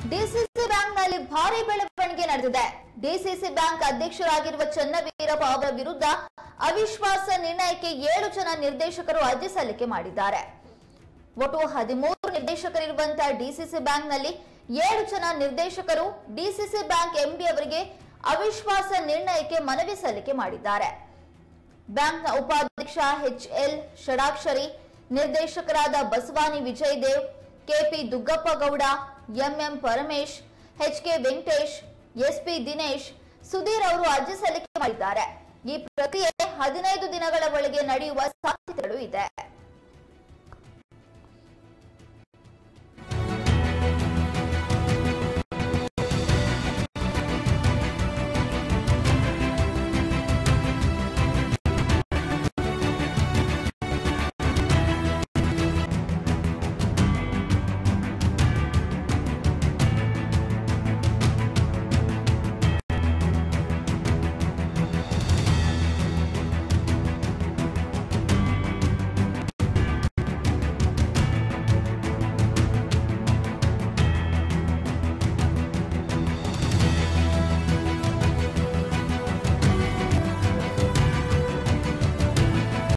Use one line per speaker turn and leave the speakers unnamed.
DCC ಬ್ಯಾಂಕ್ನಲ್ಲಿ ಭಾರಿ ಬೆಳವಣಿಗೆ ನಡೆದಿದೆ ಡಿಸಿಸಿ ಬ್ಯಾಂಕ್ ಅಧ್ಯಕ್ಷರಾಗಿರುವ ಚನ್ನವೀರಪ್ಪ ಅವರ ವಿರುದ್ಧ ಅವಿಶ್ವಾಸ ನಿರ್ಣಯಕ್ಕೆ ಏಳು ಜನ ನಿರ್ದೇಶಕರು ಅರ್ಜಿ ಸಲ್ಲಿಕೆ ಮಾಡಿದ್ದಾರೆ ಒಟ್ಟು ಹದಿಮೂರು ನಿರ್ದೇಶಕರಿರುವಂತಹ ಡಿಸಿಸಿ ಬ್ಯಾಂಕ್ನಲ್ಲಿ ಏಳು ಜನ ನಿರ್ದೇಶಕರು ಡಿಸಿಸಿ ಬ್ಯಾಂಕ್ ಎಂಡಿ ಅವರಿಗೆ ಅವಿಶ್ವಾಸ ನಿರ್ಣಯಕ್ಕೆ ಮನವಿ ಸಲ್ಲಿಕೆ ಮಾಡಿದ್ದಾರೆ ಬ್ಯಾಂಕ್ನ ಉಪಾಧ್ಯಕ್ಷ ಎಚ್ ಎಲ್ ಷಡಾಕ್ಷರಿ ನಿರ್ದೇಶಕರಾದ Basavani Vijay Dev KP Duggappa Gowda MM Paramesh H K Venkatesh SP Dinesh Sudhir ಅವರು ಅರ್ಜಿ ಸಲ್ಲಿಕೆ ಮಾಡಿದ್ದಾರೆ ಈ ಪ್ರಕ್ರಿಯೆ ಹದಿನೈದು ದಿನಗಳ ಒಳಗೆ ನಡೆಯುವ ಸಾಧ್ಯತೆಗಳು ಇದೆ